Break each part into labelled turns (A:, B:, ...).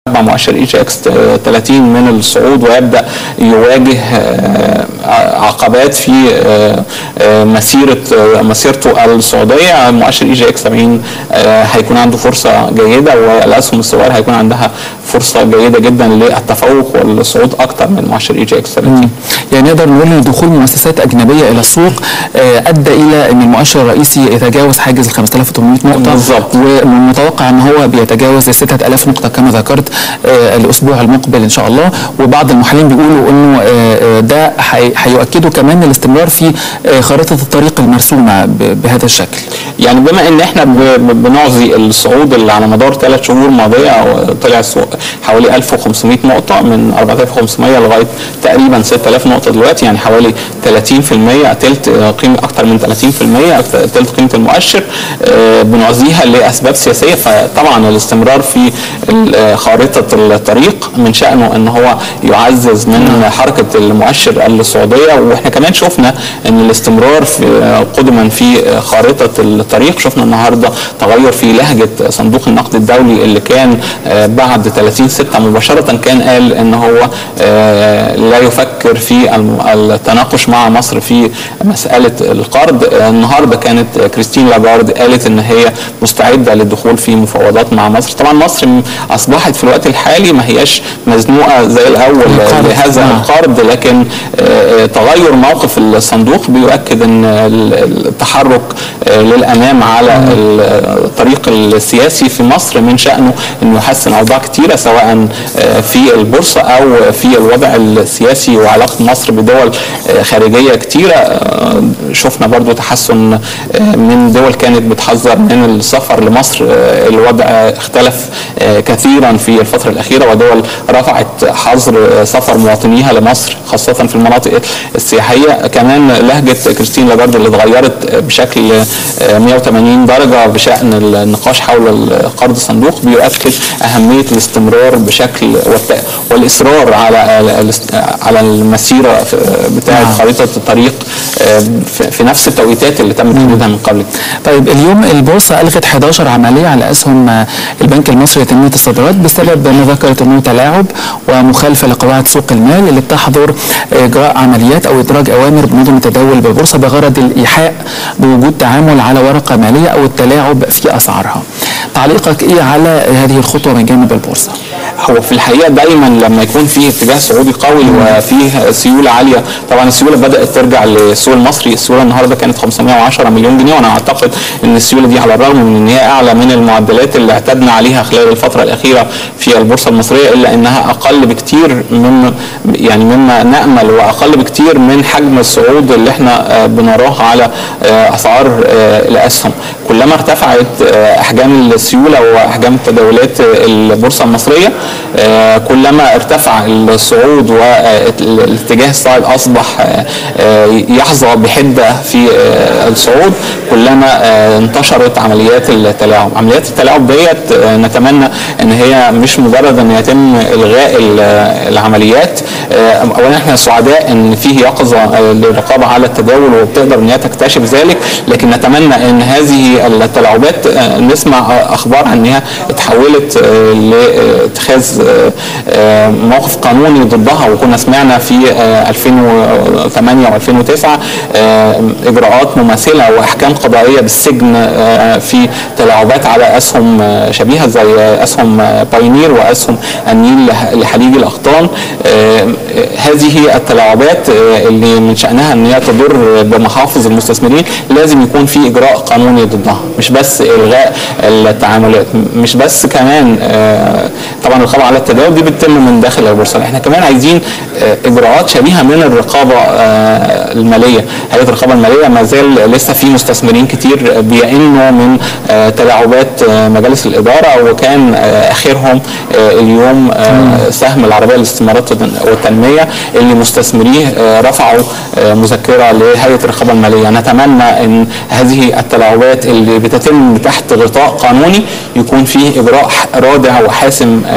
A: مع مؤشر اي جي اكس 30 من الصعود ويبدا يواجه عقبات في مسيره مسيرته الصعوديه مؤشر اي جي اكس 70 هيكون عنده فرصه جيده والاسهم الصغيره هيكون عندها فرصه جيده جدا للتفوق والصعود اكثر من مؤشر اي جي اكس 30
B: يعني نقدر نقول ان دخول مؤسسات اجنبيه الى السوق ادى الى ان المؤشر الرئيسي يتجاوز حاجز ال 5800 نقطه
A: بالظبط
B: والمتوقع ان هو بيتجاوز ال 6000 نقطه كما ذكرت الاسبوع المقبل ان شاء الله وبعض المحللين بيقولوا انه ده هيؤكدوا كمان الاستمرار في خريطه الطريق المرسومه بهذا الشكل
A: يعني بما ان احنا بنعزي الصعود اللي على مدار ثلاث شهور ماضيه طلع السوق حوالي 1500 نقطه من 4500 لغايه تقريبا 6000 نقطه دلوقتي يعني حوالي 30% ثلث قيمه اكثر من 30% ثلث قيمه المؤشر بنعزيها لاسباب سياسيه فطبعا الاستمرار في خارطه الطريق من شانه ان هو يعزز من حركه المؤشر السعوديه واحنا كمان شفنا ان الاستمرار في قدما في خارطه الطريق شفنا النهارده تغير في لهجه صندوق النقد الدولي اللي كان بعد 30 6 مباشره كان قال ان هو لا يفكر في التناقش مع مصر في مساله القرض النهارده كانت كريستين لاجارد قالت ان هي مستعده للدخول في مفاوضات مع مصر طبعا مصر اصبحت في الوقت الحالي ما هياش مزنوقه زي الاول لهذا القرض لكن تغير موقف الصندوق بيؤكد ان التحرك للامام على الطريق السياسي في مصر من شانه انه يحسن اوضاع كثيره سواء في البورصه او في الوضع السياسي وعلاقه مصر بدول خارجيه كثيره شفنا برضو تحسن من دول كانت بتحذر من السفر لمصر الوضع اختلف كثيرا في الفتره الاخيره ودول رفعت حظر سفر مواطنيها لمصر خاصه في المناطق السياحيه كمان لهجه كريستين لاجارد اللي اتغيرت بشكل 180 درجه بشان النقاش حول قرض الصندوق بيؤكد اهميه الاستمرار بشكل والاصرار على على المسيره بتاعه خريطه الطريق في نفس التوقيتات اللي تم تحديدها من قبل
B: طيب اليوم البورصه الغت 11 عمليه على اسهم البنك المصري لتنميه الصادرات بسبب ما ذكرت انه تلاعب ومخالفه لقواعد سوق المال اللي بتحظر اجراء عمليات او ادراج اوامر بنظم التداول بالبورصه بغرض الايحاء بوجود تعامل على ورقه ماليه او التلاعب في اسعارها. تعليقك ايه على هذه الخطوه من جانب البورصه؟
A: هو في الحقيقه دايما لما يكون في اتجاه صعودي قوي وفيه سيوله عاليه طبعا السيوله بدات ترجع للسوق المصري السيوله النهارده كانت 510 مليون جنيه وانا اعتقد ان السيوله دي على الرغم من ان هي اعلى من المعدلات اللي اعتدنا عليها خلال الفتره الاخيره في البورصه المصريه الا انها اقل بكتير من يعني مما نامل واقل بكتير من حجم الصعود اللي احنا بنراه على اسعار الاسهم كلما ارتفعت احجام السيوله واحجام التداولات البورصه المصريه كلما ارتفع الصعود والاتجاه الصاعد اصبح يحظى بحده في الصعود كلما انتشرت عمليات التلاعب عمليات التلاعب ديت نتمنى ان هي مش مجرد ان يتم الغاء العمليات اولا احنا سعداء ان فيه يقظه للرقابه على التداول وبتقدر ان هي تكتشف ذلك لكن نتمنى ان هذه التلاعبات نسمع اخبار انها اتحولت لاتخاذ موقف قانوني ضدها وكنا سمعنا في 2008 و2009 اجراءات مماثله واحكام قضائيه بالسجن في تلاعبات على اسهم شبيهه زي اسهم بايونير واسهم النيل لحليج الاقطان هذه التلاعبات اللي من شانها ان هي تضر بمحافظ المستثمرين لازم يكون في اجراء قانوني ضدها مش بس الغاء التعاملات مش بس كمان طبعا الرقابه على التداول دي بتتم من داخل البورصه احنا كمان عايزين اجراءات شبيهه من الرقابه الماليه هيئه الرقابه الماليه ما زال لسه في مستثمرين كتير بيئنوا من تلاعبات مجالس الاداره وكان اخرهم اليوم سهم العربيه للاستثمارات والتنميه اللي مستثمريه رفعوا مذكره لهيئه الرقابه الماليه نتمنى ان هذه التلاعبات اللي بتتم تحت غطاء قانوني يكون فيه اجراء رادع وحاسم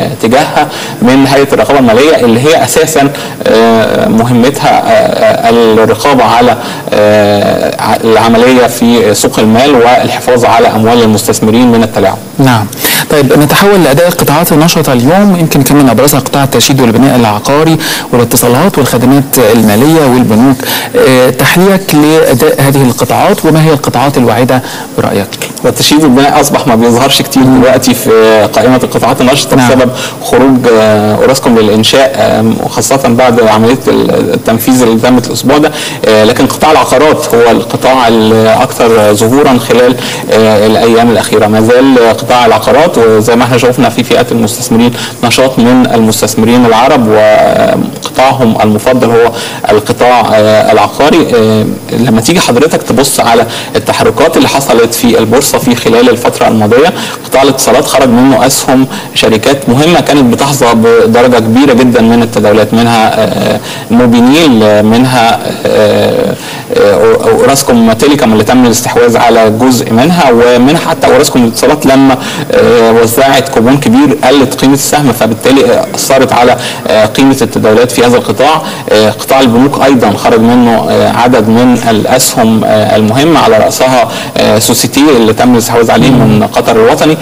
A: آه، تجاهها من هيئه الرقابه الماليه اللي هي اساسا آه، مهمتها آه، آه، الرقابه على آه، ع- العمليه في سوق المال والحفاظ على اموال المستثمرين من التلاعب.
B: نعم طيب نتحول لاداء القطاعات النشطه اليوم يمكن كمان ابرزها قطاع الترشيد والبناء العقاري والاتصالات والخدمات الماليه والبنوك آه، تحليلك لاداء هذه القطاعات وما هي القطاعات الواعده برايك؟
A: والتشييد والبناء اصبح ما بيظهرش كتير دلوقتي في قائمه القطاعات النشطه
B: نعم.
A: بسبب خروج آه، اوراسكوم للانشاء آم، وخاصه بعد عمليه ال- التنفيذ اللي تمت الاسبوع ده آه، لكن قطاع العقارات هو القطاع الاكثر ظهورا خلال آه، الايام الاخيره ما زال قطاع العقارات وزي ما احنا شفنا في فئات المستثمرين نشاط من المستثمرين العرب وقطاعهم المفضل هو القطاع آه، العقاري آه، لما تيجي حضرتك تبص على التحركات اللي حصلت في البورصه في خلال الفتره الماضيه قطاع الاتصالات خرج منه اسهم شركات مهمه كانت بتحظى بدرجه كبيره جدا من التداولات منها آه، موبينيل آه، منها آه، آه، اوراسكوم تيليكوم اللي تم الاستحواذ على جزء منها ومنها حتى اوراسكوم الاتصالات لما آه، وزعت كوبون كبير قلت قيمه السهم فبالتالي آه، اثرت على آه، قيمه التداولات في هذا القطاع آه، قطاع البنوك ايضا خرج منه آه، عدد من الاسهم آه، المهمه على راسها آه، سوسيتي اللي تم الاستحواذ عليه من قطر الوطني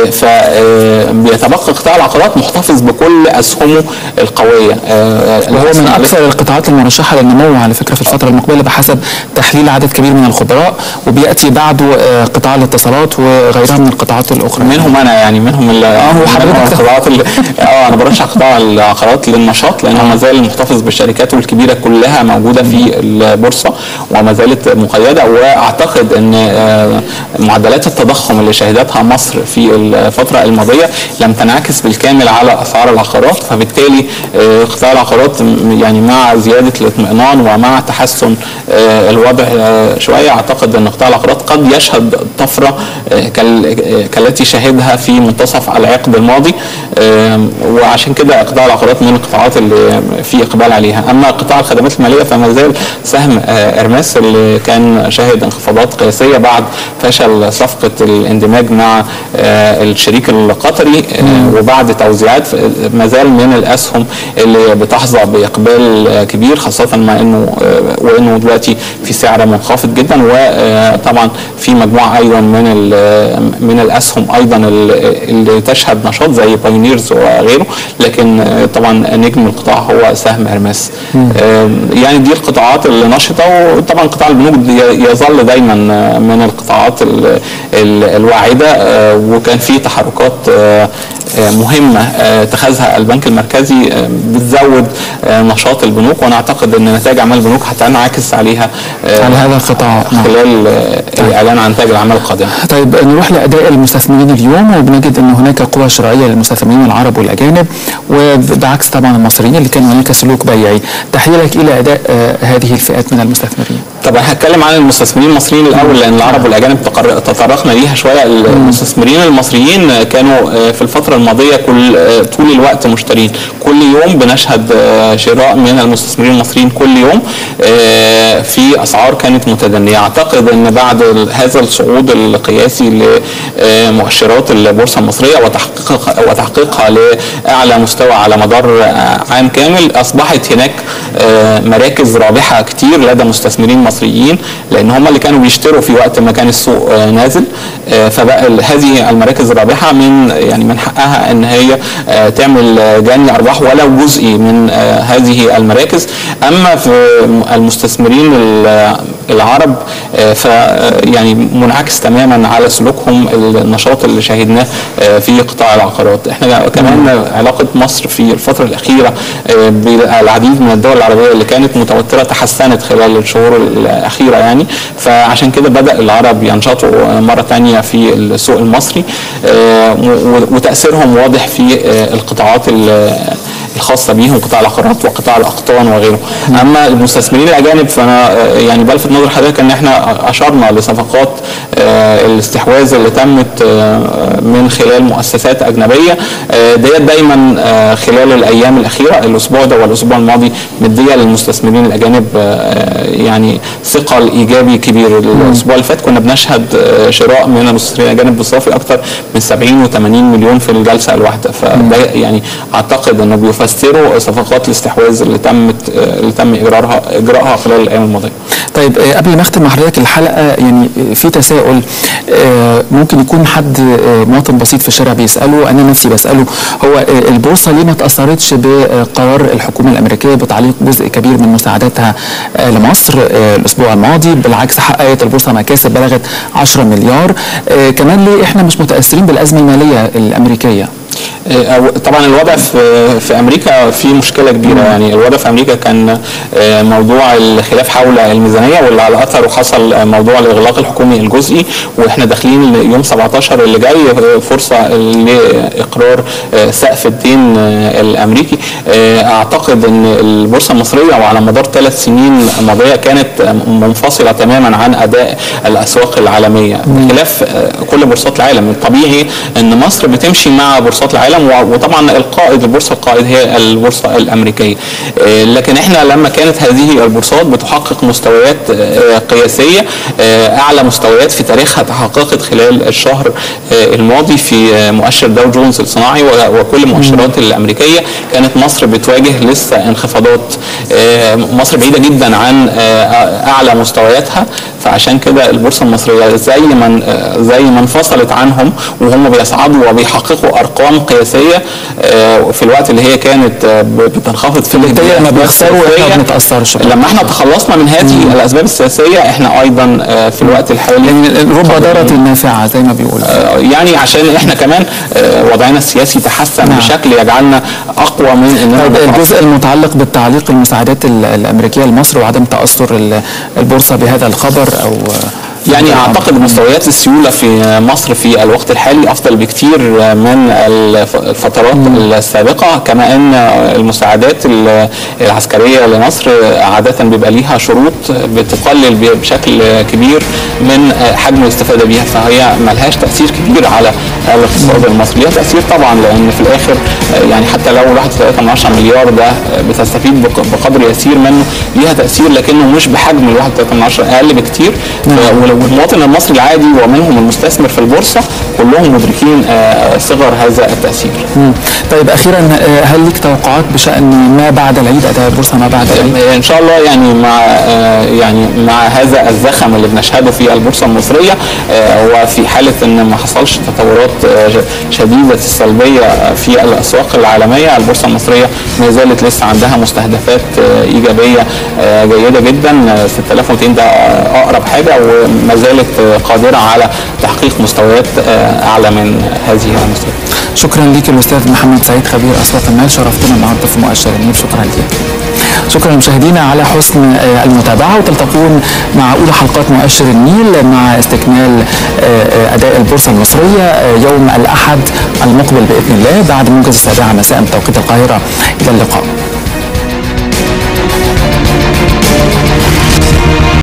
A: فبيتبقى قطاع العقارات محتفظ بكل اسهمه القويه آه،
B: وهو
A: الأسهم
B: من
A: اللي-
B: اكثر القطاعات المرشحه للنمو على فكره في الفتره المقبله بحسب تحليل عدد كبير من الخبراء وبياتي بعده آه، قطاع الاتصالات وغيرها من القطاعات الاخرى
A: منهم انا يعني منهم ال
B: آه، هو حضرتك.
A: منهم القطاعات اللي اه انا برشح قطاع العقارات للنشاط لانه ما زال محتفظ بالشركات الكبيره كلها موجوده في البورصه وما زالت مقيده واعتقد ان آه، معدلات التضخم اللي شهدتها مصر في الفتره الماضيه لم تنعكس بالكامل على اسعار العقارات فبالتالي آه، قطاع العقارات م- يعني مع زياده الاطمئنان ومع تحسن آه، الوضع آه، شويه اعتقد ان قطاع العقارات قد يشهد طفره آه، كال- آه، كالتي شهدها في منتصف العقد الماضي آم، وعشان كده قطاع العقارات من القطاعات اللي في اقبال عليها اما قطاع الخدمات الماليه فما زال سهم آه، ارماس اللي كان شاهد انخفاضات قياسيه بعد فشل صفقه الاندماج مع آه، الشريك القطري آه، وبعد توزيعات ف- ما زال من الاسهم اللي بتحظى باقبال آه، كبير خاصه مع انه آه، وانه دلوقتي في سعر منخفض جدا وطبعا في مجموعه ايضا من ال- من الاسهم ايضا اللي اللي تشهد نشاط زي بايونيرز وغيره لكن آه، طبعا نجم القطاع هو سهم ارماس آه، يعني دي القطاعات اللي نشطه وطبعا قطاع البنوك ي- يظل دايما آه، من القطاعات ال- ال- الواعده آه، وكان في تحركات آه، آه، مهمه آه، اتخذها البنك المركزي آه، بتزود آه، نشاط البنوك وانا اعتقد ان نتائج اعمال البنوك هتنعكس عليها آه،
B: على هذا القطاع نعم.
A: خلال آه، الاعلان عن نتائج الاعمال القادمه
B: طيب نروح لاداء المستثمرين اليوم وبنجد ان هناك قوى شرائيه للمستثمرين العرب والاجانب وبعكس طبعا المصريين اللي كان هناك سلوك بيعي تحليلك الى اداء آه، هذه الفئات من المستثمرين
A: طبعا هتكلم عن المستثمرين المصريين الاول لان العرب والاجانب تقر- تطرقنا ليها شويه المستثمرين المصريين كانوا آه، في الفتره الماضيه كل آه، طول الوقت مشترين كل يوم بنشهد آه، شراء من المستثمرين المصريين كل يوم آه، في اسعار كانت متدنيه اعتقد ان بعد ال- هذا الصعود القياسي لمؤشرات البورصه المصريه وتحقيقها وتحقيقها لاعلى مستوى على مدار آه، عام كامل اصبحت هناك آه، مراكز رابحه كتير لدى مستثمرين مصريين لان هم اللي كانوا بيشتروا في وقت ما كان السوق آه، نازل آه، فبقى ال- هذه المراكز الرابحه من يعني من حقها ان هي آه، تعمل آه، جني ارباح ولو جزئي من آه، هذه المراكز اما في المستثمرين ال- العرب آه، ف يعني منعكس تماما على سلوكهم النشاط اللي شاهدناه آه، في قطاع العقارات احنا كمان علاقه مصر في الفتره الاخيره آه، بالعديد من الدول العربيه اللي كانت متوتره تحسنت خلال الشهور الاخيره يعني فعشان كده بدا العرب ينشطوا مره ثانيه في السوق المصري آه، و- وتاثيرهم واضح في آه، القطاعات ال- الخاصه بيهم قطاع العقارات وقطاع الاقطان وغيره اما المستثمرين الاجانب فانا آه، يعني بلفت نظر حضرتك ان احنا اشرنا لصفقات آه، الاستحواذ اللي تمت آه، من خلال مؤسسات اجنبيه آه، ديت دايما آه، خلال الايام الاخيره الاسبوع ده والاسبوع الماضي مديه للمستثمرين الاجانب آه، يعني ثقل ايجابي كبير الاسبوع اللي فات كنا بنشهد آه، شراء من المستثمرين الاجانب بصافي اكثر من 70 و80 مليون في الجلسه الواحده فده يعني اعتقد انه بيفسروا صفقات الاستحواذ اللي تمت آه، اللي تم اجراءها اجراءها خلال الايام الماضيه
B: طيب آه، قبل ما اختم مع حضرتك الحلقه يعني آه، في تساؤل آه، ممكن يكون حد آه، مواطن بسيط في الشارع بيساله انا نفسي بساله هو آه، البورصه ليه ما تاثرتش بقرار الحكومه الامريكيه بتعليق جزء كبير من مساعداتها آه، لمصر آه، الاسبوع الماضي بالعكس حققت البورصه مكاسب بلغت 10 مليار آه، كمان ليه احنا مش متاثرين بالازمه الماليه الامريكيه
A: آه، أو- طبعا الوضع في في امريكا في مشكله كبيره يعني الوضع في امريكا كان آه، موضوع الخلاف حول الميزانيه واللي على اثره حصل آه، موضوع الاغلاق الحكومي الجزئي واحنا داخلين يوم 17 اللي جاي آه، فرصه لاقرار آه، سقف الدين آه، الامريكي آه، اعتقد ان البورصه المصريه وعلى مدار ثلاث سنين ماضيه كانت آه، منفصله تماما عن اداء الاسواق العالميه بخلاف آه، كل بورصات العالم الطبيعي ان مصر بتمشي مع بورصات العالم و- وطبعا القائد البورصه القائد هي البورصه الامريكيه آه، لكن احنا لما كانت هذه البورصات بتحقق مستويات آه، قياسيه آه، اعلى مستويات في تاريخها تحققت خلال الشهر آه، الماضي في آه، مؤشر داو جونز الصناعي و- وكل المؤشرات الامريكيه كانت مصر بتواجه لسه انخفاضات آه، مصر بعيده جدا عن آه، اعلى مستوياتها فعشان كده البورصه المصريه زي ما آه، زي ما انفصلت عنهم وهم بيصعدوا وبيحققوا ارقام قياسيه آه، في الوقت اللي هي كانت آه، ب- بتنخفض فيه
B: بالتالي لما
A: الأسباب
B: بيخسروا احنا
A: السياسية.
B: ما بنتاثرش
A: لما احنا تخلصنا من هذه الاسباب السياسيه احنا ايضا آه، في الوقت الحالي
B: يعني رب ضاره نافعه زي ما بيقولوا
A: آه، يعني عشان احنا كمان آه، وضعنا السياسي تحسن
B: نعم.
A: بشكل يجعلنا اقوى من اننا
B: طيب
A: نتأثر.
B: الجزء المتعلق بالتعليق المساعدات ال- الامريكيه لمصر وعدم تاثر ال- البورصه بهذا الخبر او
A: يعني اعتقد مستويات السيوله في مصر في الوقت الحالي افضل بكتير من الف- الفترات السابقه كما ان المساعدات ال- العسكريه لمصر عاده بيبقى ليها شروط بتقلل ب- بشكل كبير من حجم الاستفاده بيها فهي ملهاش تاثير كبير على الاقتصاد المصري ليها تاثير طبعا لان في الاخر يعني حتى لو 1.3 مليار ده بتستفيد بق- بقدر يسير منه ليها تاثير لكنه مش بحجم ال 1.3 اقل بكتير ف- والمواطن المصري العادي ومنهم المستثمر في البورصه كلهم مدركين آه، صغر هذا التاثير.
B: مم. طيب اخيرا آه، هل لك توقعات بشان ما بعد العيد اداء البورصه ما بعد العيد؟
A: ان شاء الله يعني مع آه، يعني مع هذا الزخم اللي بنشهده في البورصه المصريه آه، وفي حاله ان ما حصلش تطورات آه، ج- شديده السلبيه في الاسواق العالميه البورصه المصريه ما زالت لسه عندها مستهدفات آه، ايجابيه آه، جيده جدا آه، 6200 ده آه، اقرب حاجه وما زالت آه، قادره على تحقيق مستويات آه، اعلى من هذه المستويات.
B: شكرا ليك الاستاذ محمد سعيد خبير اسواق المال شرفتنا النهارده في مؤشر النيل شكرا لك. شكرا مشاهدينا على حسن آه، المتابعه وتلتقون مع اولى حلقات مؤشر النيل مع استكمال آه، آه، اداء البورصه المصريه آه، يوم الاحد المقبل باذن الله بعد موجز السابعه مساء بتوقيت القاهره الى اللقاء.